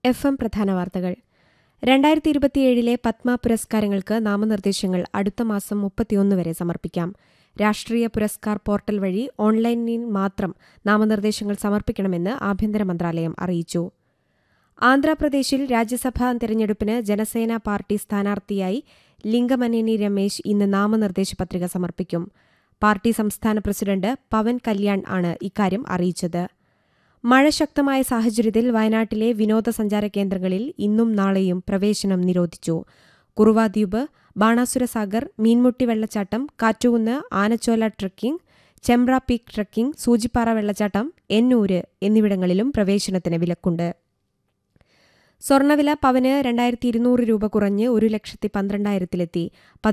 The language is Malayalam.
എഫ് എം പ്രധാന വാർത്തകൾ രണ്ടായിരത്തി ഇരുപത്തിയേഴിലെ പത്മ പുരസ്കാരങ്ങൾക്ക് നാമനിർദ്ദേശങ്ങൾ അടുത്ത മാസം മുപ്പത്തിയൊന്ന് വരെ സമർപ്പിക്കാം രാഷ്ട്രീയ പുരസ്കാർ പോർട്ടൽ വഴി ഓൺലൈനിൽ മാത്രം നാമനിർദ്ദേശങ്ങൾ സമർപ്പിക്കണമെന്ന് ആഭ്യന്തര മന്ത്രാലയം അറിയിച്ചു ആന്ധ്രാപ്രദേശിൽ രാജ്യസഭാ തെരഞ്ഞെടുപ്പിന് ജനസേന പാർട്ടി സ്ഥാനാർത്ഥിയായി ലിംഗമനേനി രമേശ് ഇന്ന് നാമനിർദ്ദേശ പത്രിക സമർപ്പിക്കും പാർട്ടി സംസ്ഥാന പ്രസിഡന്റ് പവൻ കല്യാൺ ആണ് ഇക്കാര്യം അറിയിച്ചത് മഴ ശക്തമായ സാഹചര്യത്തിൽ വയനാട്ടിലെ വിനോദസഞ്ചാര കേന്ദ്രങ്ങളിൽ ഇന്നും നാളെയും പ്രവേശനം നിരോധിച്ചു കുറുവാദ്വീപ് ബാണാസുര സാഗർ മീൻമുട്ടി വെള്ളച്ചാട്ടം Kattukunnu Anachola trekking Chembra peak trekking Soochipara വെള്ളച്ചാട്ടം എന്നൂര് എന്നിവിടങ്ങളിലും പ്രവേശനത്തിന് വിലക്കുണ്ട് സ്വർണ്ണവില പവന് രണ്ടായിരത്തി ഇരുന്നൂറ് രൂപ കുറഞ്ഞ് ഒരു ലക്ഷത്തി പന്ത്രണ്ടായിരത്തിലെത്തി